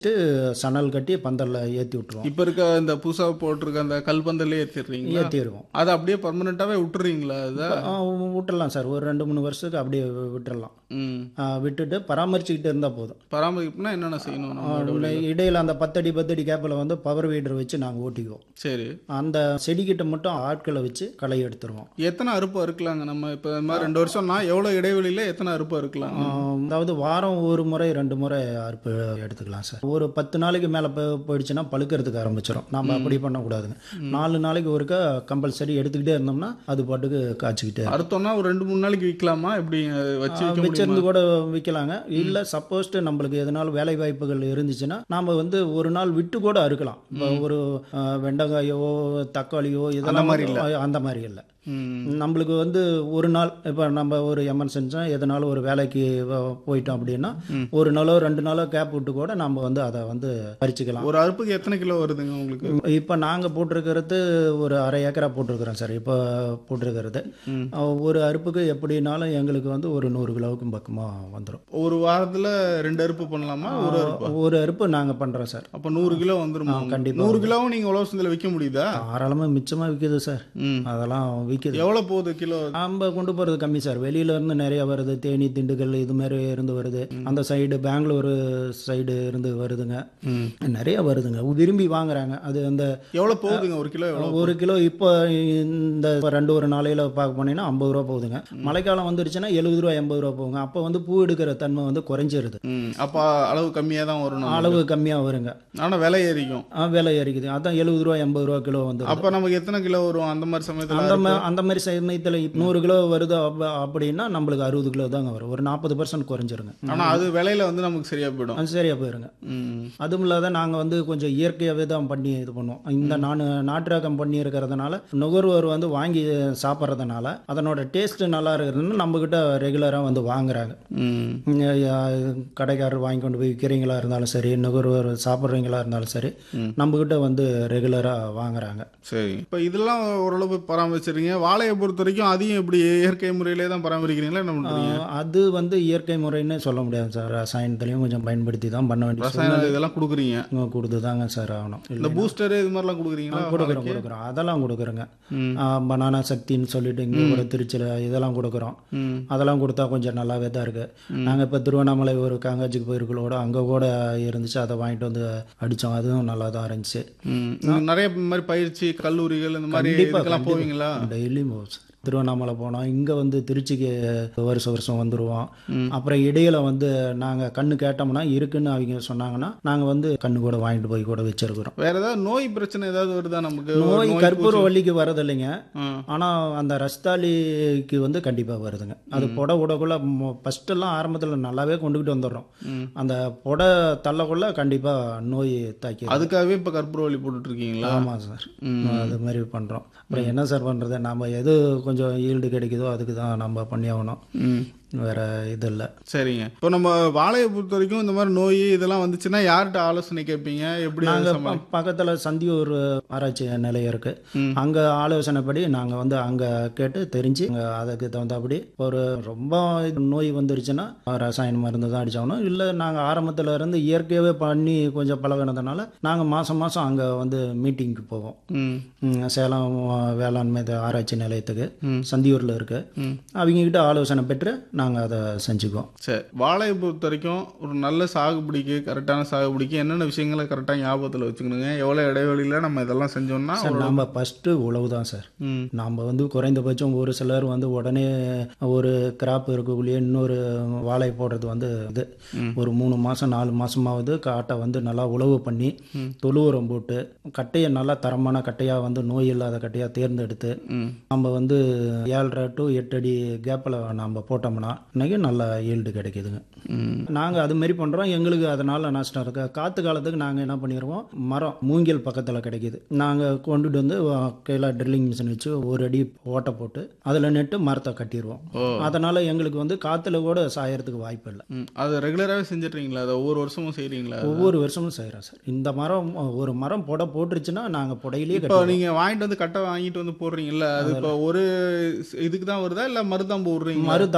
சணல் கட்டி பந்தல்ல ஏற்றி விட்டுருவோம் இப்ப இருக்க இந்த புதுசா போட்டிருக்க அந்த கல்பந்தல்லே ஏத்திடுறீங்களா ஏற்றிடுவோம் அதை அப்படியே பர்மனெண்ட்டாவே விட்டுறீங்களா அதை விட்டுடலாம் சார் ஒரு ரெண்டு மூணு வருஷத்துக்கு அப்படியே வி- விட்டுறலாம் ம் ஆ, விட்டுட்டு பராமரிச்சுக்கிட்டு இருந்தால் போதும் பராமரிப்புனா என்னென்ன செய்யணும் நம்ம உள்ள இடையில அந்த பத்தடி பத்தடி கேப்பில் வந்து பவர் வீடர் வச்சு நாங்கள் ஓட்டிக்குவோம் சரி அந்த செடிக்கிட்ட மட்டும் ஆட்களை வச்சு களை எடுத்துருவோம் எத்தனை அறுப்பு அறுக்கலாங்க நம்ம இப்போ இந்த மாதிரி ரெண்டு வருஷம்னா எவ்வளோ இடைவெளியில எத்தனை அறுப்பு அறுக்கலாம் ஆ, அதாவது வாரம் ஒரு முறை ரெண்டு முறை அறுப்பு எடுத்துக்கலாம் சார் ஒரு பத்து நாளைக்கு மேலே போயிடுச்சுன்னா பழுக்கிறதுக்கு ஆரம்பிச்சிடும் நம்ம அப்படி பண்ணக்கூடாதுங்க நாலு நாளைக்கு ஒருக்கா கம்பல்சரி எடுத்துக்கிட்டே இருந்தோம்னா அது பாட்டுக்கு காய்ச்சிக்கிட்டே இருக்கும். அறுத்தோம்னா ஒரு ரெண்டு மூணு நாளைக்கு விற்கலாமா எப்படி அது வச்சு விற்க முடியுமா வச்சிருந்து கூட விற்கலாங்க இல்லை சப்போஸ் நம்மளுக்கு எதனாலும் வேலை வாய்ப்புகள் இருந்துச்சுன்னா நாம் வந்து ஒரு நாள் விட்டு கூட அறுக்கலாம் இப்போ ஒரு ஆ, வெண்டைக்காயோ தக்காளியோ இதெல்லாம் மாதிரி வந்து- அந்த மாதிரி இல்லை ம் நம்மளுக்கு வந்து ஒரு நாள் இப்போ நம்ம ஒரு எமர்ஜென்சியாக எதனாலும் ஒரு வேலைக்கு வ- போயிட்டோம் அப்படின்னா ஒரு நாளோ ரெண்டு நாளோ கேப் விட்டு கூட நம்ம வந்து அதை வந்து பறிச்சுக்கலாம் ஒரு அறுப்புக்கு எத்தனை கிலோ வருதுங்க உங்களுக்கு இப்போ நாங்கள் போட்டிருக்கிறது ஒரு அரை ஏக்கரா போட்டிருக்கிறோம் சார் இப்போ போட்டிருக்கிறது அஹ் ஒரு அறுப்புக்கு எப்படினாலும் எங்களுக்கு வந்து ஒரு நூறு கிலோவுக்கும் பக்கமாக வந்துடும் ஒரு வாரத்துல ரெண்டு அறுப்பு பண்ணலாமா ஒரு அறுப்பு ஒரு அறுப்பு நாங்கள் பண்ணுறோம் சார் அப்போ நூறு கிலோ வந்துருமா ஆ, கண்டிப்பா நூறு கிலோவும் நீங்க உழவு சந்தையில் விற்க முடியுதா தாராளமாக மிச்சமாக விற்கிது சார் ம் அதெல்லாம் விற்கிது எவ்வளோ போகுது கிலோ நம்ம கொண்டு போகிறது கம்மி சார் வெளியில இருந்து நிறைய வருது தேனி திண்டுக்கல் இது மாதிரி இருந்து வருது அந்த சைடு பெங்களூர் சைடு இருந்து வருதுங்க நிறைய வருதுங்க விரும்பி வாங்குறாங்க அது அந்த எவ்வளோ போகுதுங்க ஒரு கிலோ எவ்வளோ ஒரு கிலோ இப்போ இந்த ரெண்டு ஒரு நாளையில் பார்க்க போனீங்கன்னா ஐம்பது ரூபா போகுதுங்க மழைக்காலம் வந்துருச்சுன்னா எழுபது ரூபா எண்பது ரூபா போகுங்க அப்போ வந்து பூ எடுக்கிற தன்மை வந்து குறைஞ்சிருது ம் அப்போ அளவு கம்மியாக தான் வரும் நமக்கு. அளவு கம்மியாக வருங்க ஆனா விலை ஏறிக்கும் ஆ, விலை ஏறிக்குது அதான் எழுபது ரூபா எண்பது ரூபா கிலோ வந்து அப்போ நமக்கு எத்தனை கிலோ வரும் அந்த மாதிரி சமயத்தில் அந்த மா- அந்த மாதிரி சமயத்தில் நூறு கிலோ வருது அப்ப- அப்படின்னா நம்மளுக்கு அறுபது கிலோ தாங்க வரும் ஒரு நாற்பது பர்சன்ட் குறைஞ்சிருங்க ஆனா அது விலையில வந்து நமக்கு சரியா போயிடும் அது சரியா போயிருங்க ம் அதுவும் இல்லாத நாங்கள் வந்து கொஞ்சம் இயற்கையாகவே தான் பண்ணி இது பண்ணுவோம் இந்த நான் நாட்டு ரகம் பண்ணி இருக்கிறதுனால நுகர்வோர் வந்து வாங்கி சாப்பிட்றதுனால அதனோட டேஸ்ட் நல்லா இருக்கிறதுனால நம்மக்கிட்ட ரெகுலராக வந்து வாங்குறாங்க ம் இங்க, யா- கடைக்காரர் வாங்கி கொண்டு போய் விற்கிறீங்களா இருந்தாலும் சரி நுகர்வோர் சாப்பிட்றீங்களா இருந்தாலும் சரி நம்மக்கிட்ட வந்து ரெகுலராக வாங்குறாங்க சரி இப்போ இதெல்லாம் ஓரளவு பராமரிச்சிருக்கீங்க வாழையை பொறுத்த வரைக்கும் அதையும் எப்படி இயற்கை முறையிலே தான் பராமரிக்கிறீங்களா என்ன பண்றீங்க ஆஹ், அது வந்து இயற்கை முறைன்னு சொல்ல முடியாது சார் ரசாயனத்துலேயும் கொஞ்சம் பயன்படுத்தி தான் பண்ண வேண்டிய ரசாயன இதெல்லாம் கொடுக்குறீங்க சூழ்நிலை கொடுத்து தாங்க சார் ஆகணும் இந்த பூஸ்டர் இது மாதிரிலாம் கொடுக்குறீங்களா கொடுக்குறோம் கொடுக்குறோம் அதெல்லாம் கொடுக்குறோங்க ம். பனானா சக்தின்னு சொல்லிட்டு இங்கே கூட திருச்சியில் இதெல்லாம் கொடுக்குறோம் ம் அதெல்லாம் கொடுத்தா கொஞ்சம் நல்லாவே தான் இருக்குது நாங்கள் இப்போ திருவண்ணாமலை ஒரு காங்காஜிக்கு போயிருக்கோட அங்கே கூட இருந்துச்சு அதை வாங்கிட்டு வந்து அடித்தோம் அதுவும் நல்லா தான் இருந்துச்சு ம் நீங்க நிறைய இந்த மாதிரி பயிற்சி கல்லூரிகள் இந்த மாதிரி கண்டிப்பா, இதுக்கெல்லாம் கண்டிப்பா. போவீங்களா டெய்லியும் போவோம் சார் திருவண்ணாமலை போனோம் இங்கே வந்து திருச்சிக்கு வருஷம் வருஷம் வந்துடுவோம் அப்புறம் இடையில வந்து நாங்கள் கண்ணு கேட்டோம்னா இருக்குன்னு அவங்க சொன்னாங்கன்னா நாங்கள் வந்து கண்ணு கூட வாங்கிட்டு போய் கூட வச்சிருக்கிறோம் வேற ஏதாவது நோய் பிரச்சனை ஏதாவது வருதா நமக்கு ஒரு நோய் நோய் கற்பூர பூச்சி- வள்ளிக்கு வரதில்லைங்க ம். ஆனால் அந்த ரஸ்தாலிக்கு வந்து கண்டிப்பாக வருதுங்க அது புட விடக்குள்ள ஃபஸ்ட்டெல்லாம் ஆரம்பத்தில் நல்லாவே கொண்டுக்கிட்டு வந்துடுறோம் அந்த புட தள்ளக்குள்ள கண்டிப்பாக நோய் தாக்கி அதுக்காகவே இப்போ கற்பூரவள்ளி போட்டுட்டு இருக்கீங்களா ஆமாம் சார் அது மாதிரி பண்ணுறோம் அப்புறம் என்ன சார் பண்ணுறது நம்ம எது கொஞ்சம் ஈல்டு கிடைக்குதோ அதுக்கு தான் நம்ம பண்ணி ஆகணும் ம் வேற இது இல்லை சரிங்க இப்போ நம்ம வாழையை பொறுத்த வரைக்கும் இந்த மாதிரி நோய் இதெல்லாம் வந்துச்சுன்னா யார்கிட்ட ஆலோசனை கேட்பீங்க எப்படி அதை நாங்கள் சமாளி- பக்கத்தில் சந்தியூர் ஆராய்ச்சி நிலையம் இருக்குது அங்கே ஆலோசனைப்படி நாங்கள் வந்து அங்கே கேட்டு தெரிஞ்சு அங்க அதுக்கு தகுந்தபடி ஒரு ரொம்ப நோய் வந்துருச்சுன்னா ரசாயன மருந்து தான் அடிச்சாகணும் இல்லை நாங்கள் ஆரம்பத்தில் இருந்து இயற்கையாகவே பண்ணி கொஞ்சம் பழகினதுனால நாங்கள் மாதம் மாதம் அங்கே வந்து மீட்டிங்க்கு போவோம் ம் ம், சேலம் வேளாண்மை த- ஆராய்ச்சி நிலையத்துக்கு சந்தியூரில் இருக்கு அவங்க கிட்ட ஆலோசனை பெற்று நாங்கள் அதை செஞ்சுக்குவோம் சரி வாழையை பொறுத்த வரைக்கும் ஒரு நல்ல சாகுபடிக்கு கரெக்டான சாகுபடிக்கு என்னென்ன விஷயங்களை கரெக்டாக ஞாபகத்தில் வச்சுக்கணுங்க எவ்வளோ இடைவெளியில் நம்ம இதெல்லாம் செஞ்சோம்னா சார் நாம் ஃபஸ்ட்டு உழவு தான் சார் ம் நாம் வந்து குறைந்தபட்சம் ஒரு சிலர் வந்து உடனே ஒரு கிராப் இருக்கக்குள்ளேயே இன்னொரு வாழை போடுறது வந்து இது ஒரு மூணு மாதம் நாலு மாதமாவது காட்டை வந்து நல்லா உழவு பண்ணி தொழு உரம் போட்டு கட்டையை நல்லா தரமான கட்டையாக வந்து நோய் இல்லாத கட்டையாக தேர்ந்தெடுத்து ம் நம்ம வந்து ஏழரை டு எட்டு அடி கேப்பில் நம்ம போட்டோம்னா இன்னைக்கு நல்ல ஈல்டு கிடைக்குதுங்க ம் நாங்கள் அது மாதிரி பண்ணுறோம் எங்களுக்கு அதனால் நஷ்டம் இருக்கு காற்று காலத்துக்கு நாங்கள் என்ன பண்ணிடுவோம் மரம் மூங்கில் பக்கத்தில் கிடைக்குது நாங்கள் கொண்டுட்டு வந்து கையில் ட்ரில்லிங் மிஷின் வச்சு ஒரு அடி ஓட்டை போட்டு அதில் நெட்டு மரத்தை கட்டிடுவோம் ஓ. அதனால் எங்களுக்கு வந்து காற்றுல கூட சாயறதுக்கு வாய்ப்பு இல்லை ம் அது ரெகுலராகவே செஞ்சிட்றீங்களா அதை ஒவ்வொரு வருஷமும் செய்கிறீங்களா ஒவ்வொரு வருஷமும் செய்கிறோம் சார் இந்த மரம் ஒரு மரம் புடை போட்டுருச்சுன்னா நாங்கள் புடையிலேயே இப்போ கட்டுவோம் நீங்கள் வாங்கிட்டு வந்து கட்டை வாங்கிட்டு வந்து போடுறீங்கல்ல அது இப்போ ஒரு இதுக்கு தான் வருதா இல்லை மருதாம்பு விடுறீங்களா மருதாம்பு விடுறோம்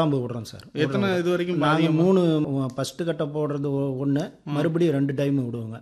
விடுவோம் சார் எத்தனை இது வரைக்கும் நாங்கள் பாதியம் மூணு ஃபஸ்ட்டு கட்டை போடுறது ஒன்று மறுபடியும் ரெண்டு டைம் விடுவோங்க